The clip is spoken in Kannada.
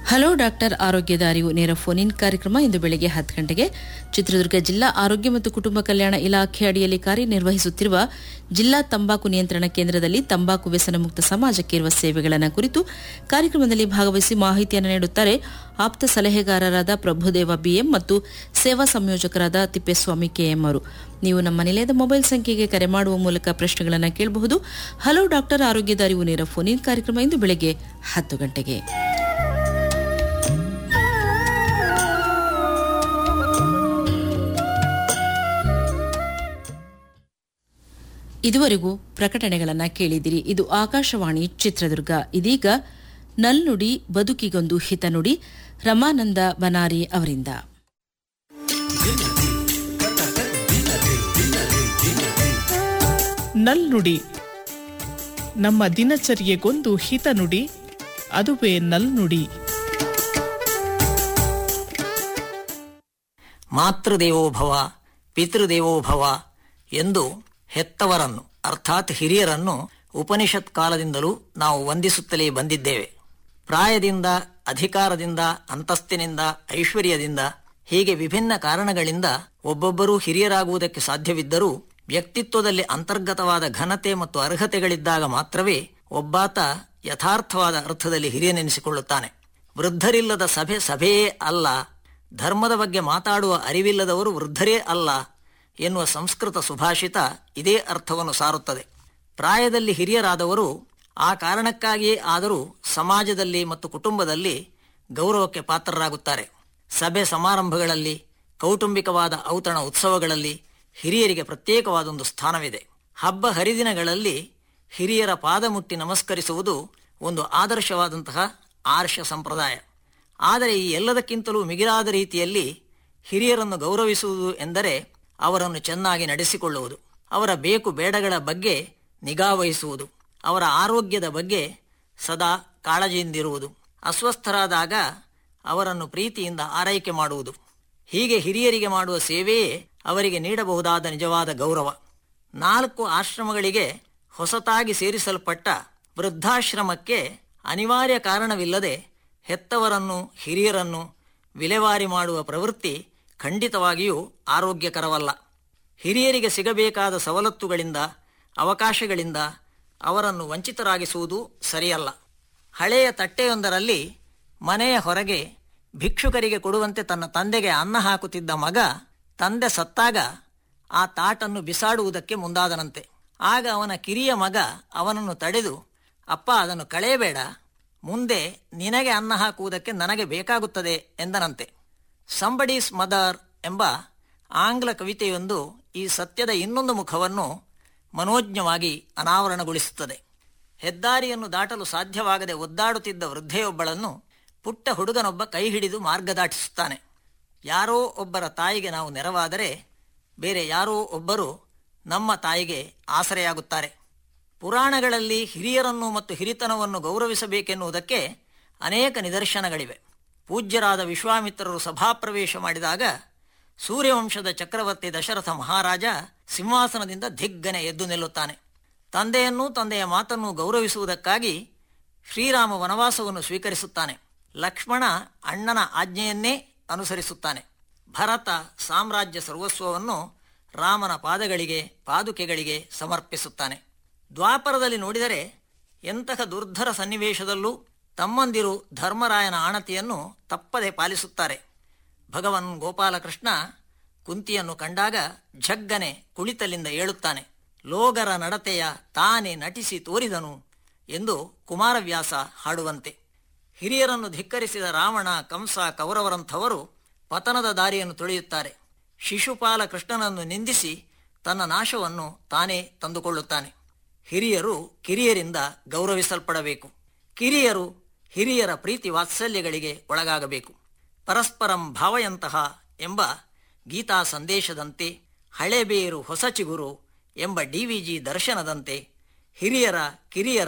ಹಲೋ ಡಾಕ್ಟರ್ ಆರೋಗ್ಯದ ಅರಿವು ನೇರ ಫೋನ್ ಇನ್ ಕಾರ್ಯಕ್ರಮ ಇಂದು ಬೆಳಗ್ಗೆ ಹತ್ತು ಗಂಟೆಗೆ ಚಿತ್ರದುರ್ಗ ಜಿಲ್ಲಾ ಆರೋಗ್ಯ ಮತ್ತು ಕುಟುಂಬ ಕಲ್ಯಾಣ ಇಲಾಖೆ ಅಡಿಯಲ್ಲಿ ಕಾರ್ಯನಿರ್ವಹಿಸುತ್ತಿರುವ ಜಿಲ್ಲಾ ತಂಬಾಕು ನಿಯಂತ್ರಣ ಕೇಂದ್ರದಲ್ಲಿ ತಂಬಾಕು ವ್ಯಸನ ಮುಕ್ತ ಸಮಾಜಕ್ಕೆ ಇರುವ ಸೇವೆಗಳನ್ನು ಕುರಿತು ಕಾರ್ಯಕ್ರಮದಲ್ಲಿ ಭಾಗವಹಿಸಿ ಮಾಹಿತಿಯನ್ನು ನೀಡುತ್ತಾರೆ ಆಪ್ತ ಸಲಹೆಗಾರರಾದ ಪ್ರಭುದೇವ ಬಿಎಂ ಮತ್ತು ಸೇವಾ ಸಂಯೋಜಕರಾದ ತಿಪ್ಪೇಸ್ವಾಮಿ ಕೆಎಂ ಅವರು ನೀವು ನಮ್ಮ ನಿಲಯದ ಮೊಬೈಲ್ ಸಂಖ್ಯೆಗೆ ಕರೆ ಮಾಡುವ ಮೂಲಕ ಪ್ರಶ್ನೆಗಳನ್ನು ಕೇಳಬಹುದು ಹಲೋ ಡಾಕ್ಟರ್ ಆರೋಗ್ಯದ ಅರಿವು ನೇರ ಫೋನ್ ಇನ್ ಕಾರ್ಯಕ್ರಮ ಇಂದು ಬೆಳಗ್ಗೆ ಹತ್ತು ಗಂಟೆಗೆ ಇದುವರೆಗೂ ಪ್ರಕಟಣೆಗಳನ್ನು ಕೇಳಿದಿರಿ ಇದು ಆಕಾಶವಾಣಿ ಚಿತ್ರದುರ್ಗ ಇದೀಗ ನಲ್ನುಡಿ ಬದುಕಿಗೊಂದು ಹಿತನುಡಿ ರಮಾನಂದ ಬನಾರಿ ಅವರಿಂದ ನಲ್ನುಡಿ ನಮ್ಮ ದಿನಚರ್ಯೆಗೊಂದು ಹಿತನುಡಿ ಅದುವೇ ನಲ್ನುಡಿ ಮಾತೃದೇವೋಭವ ಪಿತೃದೇವೋಭವ ಎಂದು ಹೆತ್ತವರನ್ನು ಅರ್ಥಾತ್ ಹಿರಿಯರನ್ನು ಉಪನಿಷತ್ ಕಾಲದಿಂದಲೂ ನಾವು ವಂದಿಸುತ್ತಲೇ ಬಂದಿದ್ದೇವೆ ಪ್ರಾಯದಿಂದ ಅಧಿಕಾರದಿಂದ ಅಂತಸ್ತಿನಿಂದ ಐಶ್ವರ್ಯದಿಂದ ಹೀಗೆ ವಿಭಿನ್ನ ಕಾರಣಗಳಿಂದ ಒಬ್ಬೊಬ್ಬರೂ ಹಿರಿಯರಾಗುವುದಕ್ಕೆ ಸಾಧ್ಯವಿದ್ದರೂ ವ್ಯಕ್ತಿತ್ವದಲ್ಲಿ ಅಂತರ್ಗತವಾದ ಘನತೆ ಮತ್ತು ಅರ್ಹತೆಗಳಿದ್ದಾಗ ಮಾತ್ರವೇ ಒಬ್ಬಾತ ಯಥಾರ್ಥವಾದ ಅರ್ಥದಲ್ಲಿ ಹಿರಿಯನೆನಿಸಿಕೊಳ್ಳುತ್ತಾನೆ ವೃದ್ಧರಿಲ್ಲದ ಸಭೆ ಸಭೆಯೇ ಅಲ್ಲ ಧರ್ಮದ ಬಗ್ಗೆ ಮಾತಾಡುವ ಅರಿವಿಲ್ಲದವರು ವೃದ್ಧರೇ ಅಲ್ಲ ಎನ್ನುವ ಸಂಸ್ಕೃತ ಸುಭಾಷಿತ ಇದೇ ಅರ್ಥವನ್ನು ಸಾರುತ್ತದೆ ಪ್ರಾಯದಲ್ಲಿ ಹಿರಿಯರಾದವರು ಆ ಕಾರಣಕ್ಕಾಗಿಯೇ ಆದರೂ ಸಮಾಜದಲ್ಲಿ ಮತ್ತು ಕುಟುಂಬದಲ್ಲಿ ಗೌರವಕ್ಕೆ ಪಾತ್ರರಾಗುತ್ತಾರೆ ಸಭೆ ಸಮಾರಂಭಗಳಲ್ಲಿ ಕೌಟುಂಬಿಕವಾದ ಔತಣ ಉತ್ಸವಗಳಲ್ಲಿ ಹಿರಿಯರಿಗೆ ಪ್ರತ್ಯೇಕವಾದೊಂದು ಸ್ಥಾನವಿದೆ ಹಬ್ಬ ಹರಿದಿನಗಳಲ್ಲಿ ಹಿರಿಯರ ಪಾದ ಮುಟ್ಟಿ ನಮಸ್ಕರಿಸುವುದು ಒಂದು ಆದರ್ಶವಾದಂತಹ ಆರ್ಷ ಸಂಪ್ರದಾಯ ಆದರೆ ಈ ಎಲ್ಲದಕ್ಕಿಂತಲೂ ಮಿಗಿಲಾದ ರೀತಿಯಲ್ಲಿ ಹಿರಿಯರನ್ನು ಗೌರವಿಸುವುದು ಎಂದರೆ ಅವರನ್ನು ಚೆನ್ನಾಗಿ ನಡೆಸಿಕೊಳ್ಳುವುದು ಅವರ ಬೇಕು ಬೇಡಗಳ ಬಗ್ಗೆ ನಿಗಾವಹಿಸುವುದು ಅವರ ಆರೋಗ್ಯದ ಬಗ್ಗೆ ಸದಾ ಕಾಳಜಿಯಿಂದಿರುವುದು ಅಸ್ವಸ್ಥರಾದಾಗ ಅವರನ್ನು ಪ್ರೀತಿಯಿಂದ ಆರೈಕೆ ಮಾಡುವುದು ಹೀಗೆ ಹಿರಿಯರಿಗೆ ಮಾಡುವ ಸೇವೆಯೇ ಅವರಿಗೆ ನೀಡಬಹುದಾದ ನಿಜವಾದ ಗೌರವ ನಾಲ್ಕು ಆಶ್ರಮಗಳಿಗೆ ಹೊಸತಾಗಿ ಸೇರಿಸಲ್ಪಟ್ಟ ವೃದ್ಧಾಶ್ರಮಕ್ಕೆ ಅನಿವಾರ್ಯ ಕಾರಣವಿಲ್ಲದೆ ಹೆತ್ತವರನ್ನು ಹಿರಿಯರನ್ನು ವಿಲೇವಾರಿ ಮಾಡುವ ಪ್ರವೃತ್ತಿ ಖಂಡಿತವಾಗಿಯೂ ಆರೋಗ್ಯಕರವಲ್ಲ ಹಿರಿಯರಿಗೆ ಸಿಗಬೇಕಾದ ಸವಲತ್ತುಗಳಿಂದ ಅವಕಾಶಗಳಿಂದ ಅವರನ್ನು ವಂಚಿತರಾಗಿಸುವುದು ಸರಿಯಲ್ಲ ಹಳೆಯ ತಟ್ಟೆಯೊಂದರಲ್ಲಿ ಮನೆಯ ಹೊರಗೆ ಭಿಕ್ಷುಕರಿಗೆ ಕೊಡುವಂತೆ ತನ್ನ ತಂದೆಗೆ ಅನ್ನ ಹಾಕುತ್ತಿದ್ದ ಮಗ ತಂದೆ ಸತ್ತಾಗ ಆ ತಾಟನ್ನು ಬಿಸಾಡುವುದಕ್ಕೆ ಮುಂದಾದನಂತೆ ಆಗ ಅವನ ಕಿರಿಯ ಮಗ ಅವನನ್ನು ತಡೆದು ಅಪ್ಪ ಅದನ್ನು ಕಳೆಯಬೇಡ ಮುಂದೆ ನಿನಗೆ ಅನ್ನ ಹಾಕುವುದಕ್ಕೆ ನನಗೆ ಬೇಕಾಗುತ್ತದೆ ಎಂದನಂತೆ ಸಂಬಡೀಸ್ ಮದರ್ ಎಂಬ ಆಂಗ್ಲ ಕವಿತೆಯೊಂದು ಈ ಸತ್ಯದ ಇನ್ನೊಂದು ಮುಖವನ್ನು ಮನೋಜ್ಞವಾಗಿ ಅನಾವರಣಗೊಳಿಸುತ್ತದೆ ಹೆದ್ದಾರಿಯನ್ನು ದಾಟಲು ಸಾಧ್ಯವಾಗದೆ ಒದ್ದಾಡುತ್ತಿದ್ದ ವೃದ್ಧೆಯೊಬ್ಬಳನ್ನು ಪುಟ್ಟ ಹುಡುಗನೊಬ್ಬ ಕೈ ಹಿಡಿದು ಮಾರ್ಗ ದಾಟಿಸುತ್ತಾನೆ ಯಾರೋ ಒಬ್ಬರ ತಾಯಿಗೆ ನಾವು ನೆರವಾದರೆ ಬೇರೆ ಯಾರೋ ಒಬ್ಬರು ನಮ್ಮ ತಾಯಿಗೆ ಆಸರೆಯಾಗುತ್ತಾರೆ ಪುರಾಣಗಳಲ್ಲಿ ಹಿರಿಯರನ್ನು ಮತ್ತು ಹಿರಿತನವನ್ನು ಗೌರವಿಸಬೇಕೆನ್ನುವುದಕ್ಕೆ ಅನೇಕ ನಿದರ್ಶನಗಳಿವೆ ಪೂಜ್ಯರಾದ ವಿಶ್ವಾಮಿತ್ರರು ಸಭಾಪ್ರವೇಶ ಮಾಡಿದಾಗ ಸೂರ್ಯವಂಶದ ಚಕ್ರವರ್ತಿ ದಶರಥ ಮಹಾರಾಜ ಸಿಂಹಾಸನದಿಂದ ದಿಗ್ಗನೆ ಎದ್ದು ನಿಲ್ಲುತ್ತಾನೆ ತಂದೆಯನ್ನೂ ತಂದೆಯ ಮಾತನ್ನು ಗೌರವಿಸುವುದಕ್ಕಾಗಿ ಶ್ರೀರಾಮ ವನವಾಸವನ್ನು ಸ್ವೀಕರಿಸುತ್ತಾನೆ ಲಕ್ಷ್ಮಣ ಅಣ್ಣನ ಆಜ್ಞೆಯನ್ನೇ ಅನುಸರಿಸುತ್ತಾನೆ ಭರತ ಸಾಮ್ರಾಜ್ಯ ಸರ್ವಸ್ವವನ್ನು ರಾಮನ ಪಾದಗಳಿಗೆ ಪಾದುಕೆಗಳಿಗೆ ಸಮರ್ಪಿಸುತ್ತಾನೆ ದ್ವಾಪರದಲ್ಲಿ ನೋಡಿದರೆ ಎಂತಹ ದುರ್ಧರ ಸನ್ನಿವೇಶದಲ್ಲೂ ತಮ್ಮಂದಿರು ಧರ್ಮರಾಯನ ಆಣತಿಯನ್ನು ತಪ್ಪದೆ ಪಾಲಿಸುತ್ತಾರೆ ಭಗವನ್ ಗೋಪಾಲಕೃಷ್ಣ ಕುಂತಿಯನ್ನು ಕಂಡಾಗ ಝಗ್ಗನೆ ಕುಳಿತಲಿಂದ ಏಳುತ್ತಾನೆ ಲೋಗರ ನಡತೆಯ ತಾನೇ ನಟಿಸಿ ತೋರಿದನು ಎಂದು ಕುಮಾರವ್ಯಾಸ ಹಾಡುವಂತೆ ಹಿರಿಯರನ್ನು ಧಿಕ್ಕರಿಸಿದ ರಾವಣ ಕಂಸ ಕೌರವರಂಥವರು ಪತನದ ದಾರಿಯನ್ನು ತುಳಿಯುತ್ತಾರೆ ಶಿಶುಪಾಲ ಕೃಷ್ಣನನ್ನು ನಿಂದಿಸಿ ತನ್ನ ನಾಶವನ್ನು ತಾನೇ ತಂದುಕೊಳ್ಳುತ್ತಾನೆ ಹಿರಿಯರು ಕಿರಿಯರಿಂದ ಗೌರವಿಸಲ್ಪಡಬೇಕು ಕಿರಿಯರು ಹಿರಿಯರ ಪ್ರೀತಿ ವಾತ್ಸಲ್ಯಗಳಿಗೆ ಒಳಗಾಗಬೇಕು ಪರಸ್ಪರಂ ಭಾವಯಂತಹ ಎಂಬ ಗೀತಾ ಸಂದೇಶದಂತೆ ಹಳೆಬೇರು ಹೊಸ ಚಿಗುರು ಎಂಬ ಡಿವಿಜಿ ದರ್ಶನದಂತೆ ಹಿರಿಯರ ಕಿರಿಯರ